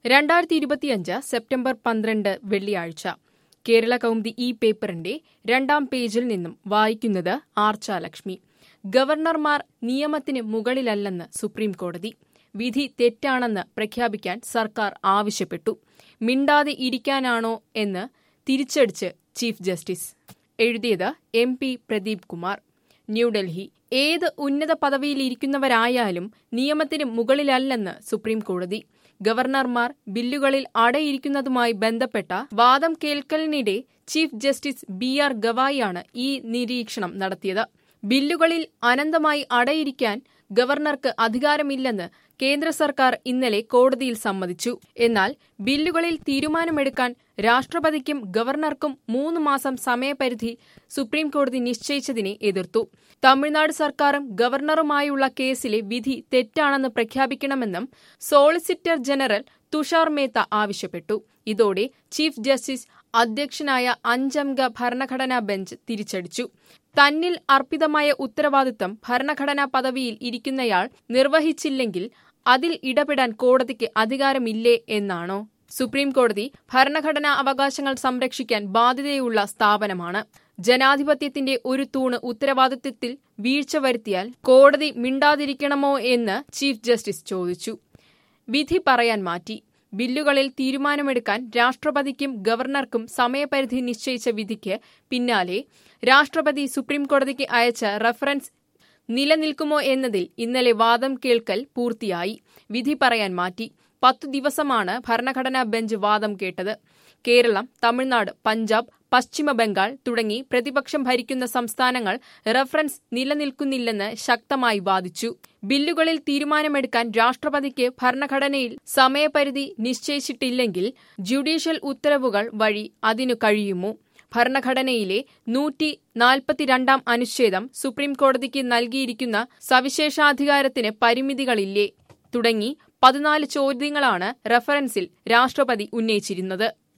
രണ്ടായിരത്തി ഇരുപത്തിയഞ്ച് സെപ്റ്റംബർ പന്ത്രണ്ട് വെള്ളിയാഴ്ച കേരള കൗമുദി ഈ പേപ്പറിന്റെ രണ്ടാം പേജിൽ നിന്നും വായിക്കുന്നത് ആർച്ച ലക്ഷ്മി ഗവർണർമാർ നിയമത്തിന് മുകളിലല്ലെന്ന് സുപ്രീം കോടതി വിധി തെറ്റാണെന്ന് പ്രഖ്യാപിക്കാൻ സർക്കാർ ആവശ്യപ്പെട്ടു മിണ്ടാതെ ഇരിക്കാനാണോ എന്ന് തിരിച്ചടിച്ച് ചീഫ് ജസ്റ്റിസ് എഴുതിയത് എം പി പ്രദീപ് കുമാർ ന്യൂഡൽഹി ഏത് ഉന്നത പദവിയിലിരിക്കുന്നവരായാലും നിയമത്തിന് മുകളിലല്ലെന്ന് സുപ്രീം കോടതി ഗവർണർമാർ ബില്ലുകളിൽ അടയിരിക്കുന്നതുമായി ബന്ധപ്പെട്ട വാദം കേൾക്കലിനിടെ ചീഫ് ജസ്റ്റിസ് ബി ആർ ഗവായിയാണ് ഈ നിരീക്ഷണം നടത്തിയത് ബില്ലുകളിൽ അനന്തമായി അടയിരിക്കാൻ ഗവർണർക്ക് അധികാരമില്ലെന്ന് കേന്ദ്ര സർക്കാർ ഇന്നലെ കോടതിയിൽ സമ്മതിച്ചു എന്നാൽ ബില്ലുകളിൽ തീരുമാനമെടുക്കാൻ രാഷ്ട്രപതിക്കും ഗവർണർക്കും മൂന്ന് മാസം സമയപരിധി സുപ്രീംകോടതി നിശ്ചയിച്ചതിനെ എതിർത്തു തമിഴ്നാട് സർക്കാരും ഗവർണറുമായുള്ള കേസിലെ വിധി തെറ്റാണെന്ന് പ്രഖ്യാപിക്കണമെന്നും സോളിസിറ്റർ ജനറൽ തുഷാർ മേത്ത ആവശ്യപ്പെട്ടു ഇതോടെ ചീഫ് ജസ്റ്റിസ് അധ്യക്ഷനായ അഞ്ചംഗ ഭരണഘടനാ ബെഞ്ച് തിരിച്ചടിച്ചു തന്നിൽ അർപ്പിതമായ ഉത്തരവാദിത്തം ഭരണഘടനാ പദവിയിൽ ഇരിക്കുന്നയാൾ നിർവഹിച്ചില്ലെങ്കിൽ അതിൽ ഇടപെടാൻ കോടതിക്ക് അധികാരമില്ലേ എന്നാണോ സുപ്രീം കോടതി ഭരണഘടനാ അവകാശങ്ങൾ സംരക്ഷിക്കാൻ ബാധ്യതയുള്ള സ്ഥാപനമാണ് ജനാധിപത്യത്തിന്റെ ഒരു തൂണ് ഉത്തരവാദിത്തത്തിൽ വീഴ്ച വരുത്തിയാൽ കോടതി മിണ്ടാതിരിക്കണമോ എന്ന് ചീഫ് ജസ്റ്റിസ് ചോദിച്ചു വിധി പറയാൻ മാറ്റി ബില്ലുകളിൽ തീരുമാനമെടുക്കാൻ രാഷ്ട്രപതിക്കും ഗവർണർക്കും സമയപരിധി നിശ്ചയിച്ച വിധിക്ക് പിന്നാലെ രാഷ്ട്രപതി സുപ്രീംകോടതിക്ക് അയച്ച റഫറൻസ് നിലനിൽക്കുമോ എന്നതിൽ ഇന്നലെ വാദം കേൾക്കൽ പൂർത്തിയായി വിധി പറയാൻ മാറ്റി പത്തു ദിവസമാണ് ഭരണഘടനാ ബെഞ്ച് വാദം കേട്ടത് കേരളം തമിഴ്നാട് പഞ്ചാബ് പശ്ചിമ ബംഗാൾ തുടങ്ങി പ്രതിപക്ഷം ഭരിക്കുന്ന സംസ്ഥാനങ്ങൾ റഫറൻസ് നിലനിൽക്കുന്നില്ലെന്ന് ശക്തമായി വാദിച്ചു ബില്ലുകളിൽ തീരുമാനമെടുക്കാൻ രാഷ്ട്രപതിക്ക് ഭരണഘടനയിൽ സമയപരിധി നിശ്ചയിച്ചിട്ടില്ലെങ്കിൽ ജുഡീഷ്യൽ ഉത്തരവുകൾ വഴി അതിനു കഴിയുമോ ഭരണഘടനയിലെ നൂറ്റി നാൽപ്പത്തിരണ്ടാം അനുച്ഛേദം സുപ്രീംകോടതിക്ക് നൽകിയിരിക്കുന്ന സവിശേഷാധികാരത്തിന് പരിമിതികളില്ലേ തുടങ്ങി പതിനാല് ചോദ്യങ്ങളാണ് റഫറൻസിൽ രാഷ്ട്രപതി ഉന്നയിച്ചിരുന്നത്